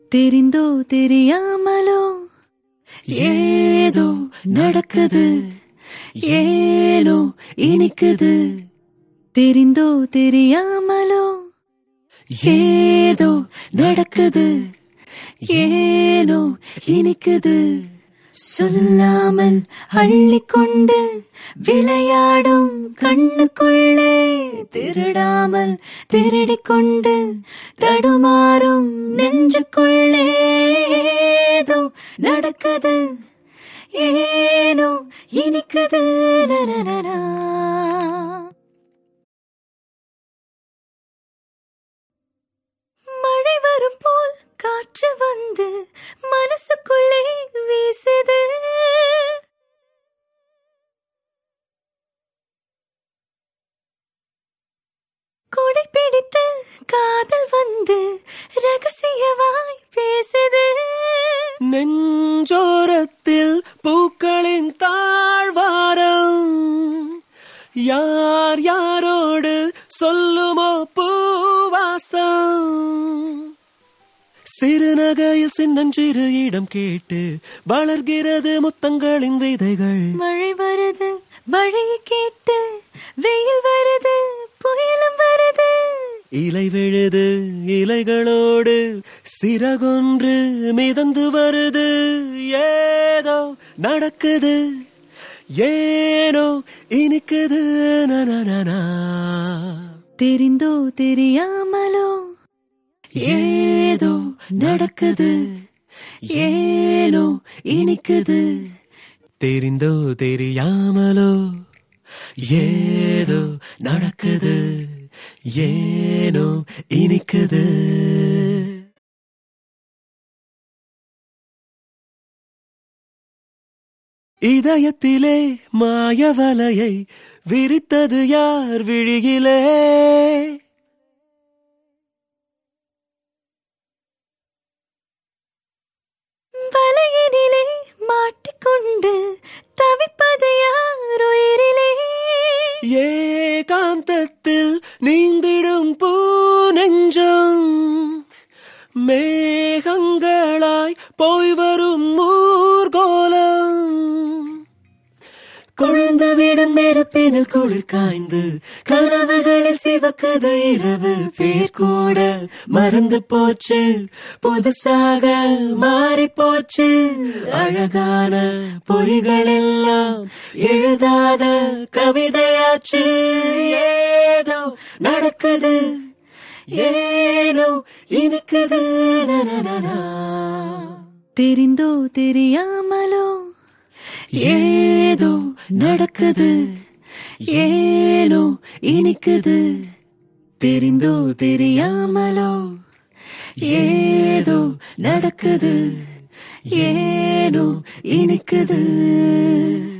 தெரிந்தோ தெரியாமலோ ஏதோ நடக்குது ஏனோ இனிக்குது தெரிந்தோ தெரியாமலோ ஏதோ நடக்குது ஏனோ இனிக்குது சொல்லாமல் அள்ளிக்கொண்டு விளையாடும் கண்ணுக்குள்ளே திருடாமல் திருடிக்கொண்டு தடுமாறும் நெஞ்சுக்குள்ளே ஏதோ நடக்குது ஏனோ இனிக்குது நனனனா. மழை வரும் போல் காற்று வந்து மனசுக்குள்ளே வீசுது கொடை பிடித்து காதல் வந்து ரகசியமாய் பேசுது நெஞ்சோரத்தில் பூக்களின் தாழ்வாரம் யார் யாரோடு சொல்லுமோ பூவாசம் சிறுநகையில் சின்னஞ்சிறு இடம் கேட்டு வளர்கிறது முத்தங்களின் விதைகள் மழை வருது மழையை கேட்டு வெயில் வருது புயலும் வருது இலை விழுது இலைகளோடு சிறகொன்று மிதந்து வருது ஏதோ நடக்குது ஏனோ இனிக்குது நனனனா. தெரிந்தோ தெரியாமலோ ஏதோ நடக்குது ஏனோ இனிக்குது தெரிந்தோ தெரியாமலோ ஏதோ நடக்குது ஏனோ இனிக்குது இதயத்திலே மாயவலையை விரித்தது யார் விழியிலே வலையினிலே மாட்டிக்கொண்டு தவிப்பது யார் உயிரிலே ஏகாந்தத்தில் நீந்திடும் பூ நெஞ்சம் மேகங்களாய் போய் வரும் ஊர்கோலம் கொழுந்து விடும் நெருப்பினில் குளிர் காய்ந்து கனவுகளில் சிவக்குது இரவு பேர் கூட மறந்து போச்சு புதுசாக மாறி போச்சு அழகான பொய்கள் எல்லாம் எழுதாத கவிதையாச்சு ஏதோ நடக்குது ஏனோ இனிக்குது நனனனா. தெரிந்தோ தெரியாமலோ ஏதோ நடக்குது ஏனோ இனிக்குது தெரிந்தோ தெரியாமலோ ஏதோ நடக்குது ஏனோ இனிக்குது